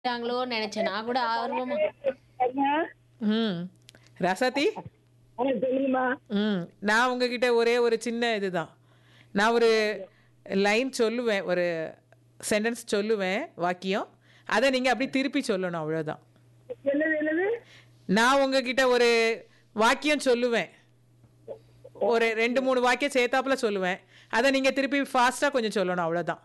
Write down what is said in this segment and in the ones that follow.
ட்டாங்களோன்னு நினைச்சேன் நான் கூட ஆர்வமா ஐயா ம் ரசதி ஆ, சொல்லுங்கம்மா ம் நான் உங்ககிட்ட ஒரே ஒரு சின்ன இதுதான் நான் ஒரு லைன் சொல்லுவேன் ஒரு சென்டென்ஸ் சொல்லுவேன் வாக்கியம் அதை நீங்கள் அப்படி திருப்பி சொல்லணும் அவ்வளோதான் என்னது என்னது நான் உங்ககிட்ட ஒரு வாக்கியம் சொல்லுவேன் ஒரு ரெண்டு மூணு வாக்கியம் சேர்த்தாப்புல சொல்லுவேன் அதை நீங்கள் திருப்பி ஃபாஸ்ட்டாக கொஞ்சம் சொல்லணும் அவ்வளோதான்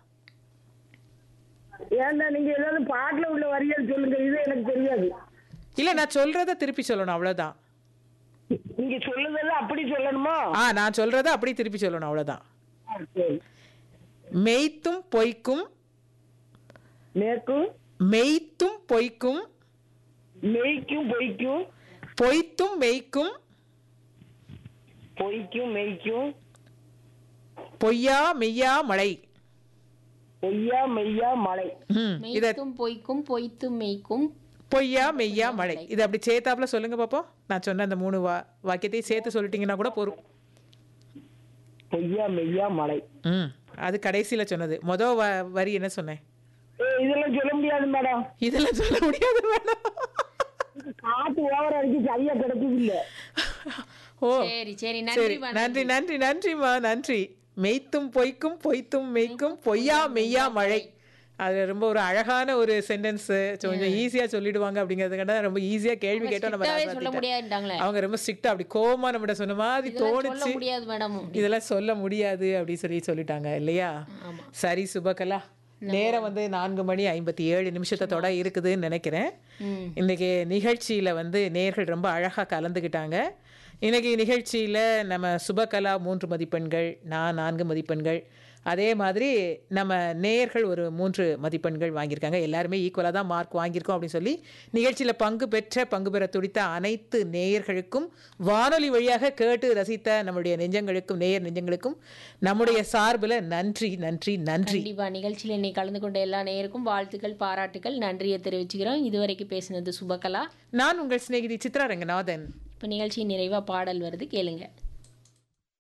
ஏன்டா நீங்க ஏதாவது பாட்டுல உள்ள வரிகள் சொல்லுங்க இது எனக்கு தெரியாது இல்லை நான் சொல்கிறத திருப்பி சொல்லணும் அவ்வளோதான் நீங்க சொல்லுதெல்லாம் அப்படி சொல்லணுமா ஆ நான் சொல்கிறத அப்படி திருப்பி சொல்லணும் அவ்வளோதான் ஆ, சரி மெய்த்தும் பொய்க்கும் மேற்கும் மெய்த்தும் பொய்க்கும் மெய்க்கும் பொய்க்கும் பொய்த்தும் மெய்க்கும் பொய்க்கும் மெய்க்கும் பொய்யா மெய்யா மழை பொய்யா மெய்யா மலை ம் இத மெய்த்தும் பொய்க்கும் பொய்த்தும் மெய்க்கும் பொய்யா மெய்யா மழை இது அப்படி சேர்த்தாப்புல சொல்லுங்க பாப்போம் நான் சொன்ன அந்த மூணு வா வாக்கியத்தையும் சேர்த்து சொல்லிட்டீங்கன்னா கூட போதும் பொய்யா மெய்யா மலை ம் அது கடைசியில சொன்னது மொத வ வரி என்ன சொன்னேன் ஏ இதெல்லாம் சொல்ல முடியாது மேடம் இதெல்லாம் சொல்ல முடியாது மேடம் காத்து ஓவர் அடிச்சு சரியா கிடைச்சது இல்ல ஓ சரி சரி சரி நன்றி நன்றி நன்றி நன்றிம்மா நன்றி மெய்த்தும் பொய்க்கும் பொய்த்தும் மெய்க்கும் பொய்யா மெய்யா மழை அது ரொம்ப ஒரு அழகான ஒரு சென்டென்ஸ் கொஞ்சம் ஈஸியா சொல்லிடுவாங்க அப்படிங்கிறதுக்காக ரொம்ப ஈஸியா கேள்வி கேட்டோம் நம்ம ஸ்ட்ரிக்டாவே ராசாத்திட்ட. சொல்ல முடியாதுட்டாங்களே அவங்க ரொம்ப ஸ்ட்ரிக்டா அப்படி கோவமா நம்மகிட்ட சொன்ன மாதிரி இதெல்லாம் சொல்ல தோணுச்சு முடியாது மேடம் இதெல்லாம் சொல்ல முடியாது அப்படி சொல்லி சொல்லிட்டாங்க இல்லையா சரி சுபகலா நேரம் வந்து நான்கு மணி ஐம்பத்தி ஏழு நிமிஷத்தோட இருக்குதுன்னு நினைக்கிறேன் ம் இன்னைக்கு நிகழ்ச்சியில வந்து நேர்கள் ரொம்ப அழகா கலந்துக்கிட்டாங்க இன்னைக்கு நிகழ்ச்சியில நம்ம சுபகலா மூன்று மதிப்பெண்கள் நான் நான்கு மதிப்பெண்கள் அதே மாதிரி நம்ம நேயர்கள் ஒரு மூன்று மதிப்பெண்கள் வாங்கியிருக்காங்க எல்லாருமே ஈக்குவலாக தான் மார்க் வாங்கியிருக்கோம் அப்படின்னு சொல்லி நிகழ்ச்சியில் பங்கு பெற்ற பங்கு பெற துடித்த அனைத்து நேயர்களுக்கும் வானொலி வழியாக கேட்டு ரசித்த நம்முடைய நெஞ்சங்களுக்கும் நேயர் நெஞ்சங்களுக்கும் நம்முடைய சார்பில் நன்றி நன்றி நன்றி கண்டிப்பா நிகழ்ச்சியில் இன்னைக்கு கலந்து கொண்ட எல்லா நேயருக்கும் வாழ்த்துக்கள் பாராட்டுகள் நன்றியை தெரிவிச்சுக்கிறோம் இதுவரைக்கும் பேசினது சுபகலா நான் உங்கள் சிநேகிதி சித்ரா ரங்கநாதன் இப்போ நிகழ்ச்சி நிறைவா பாடல் வருது கேளுங்க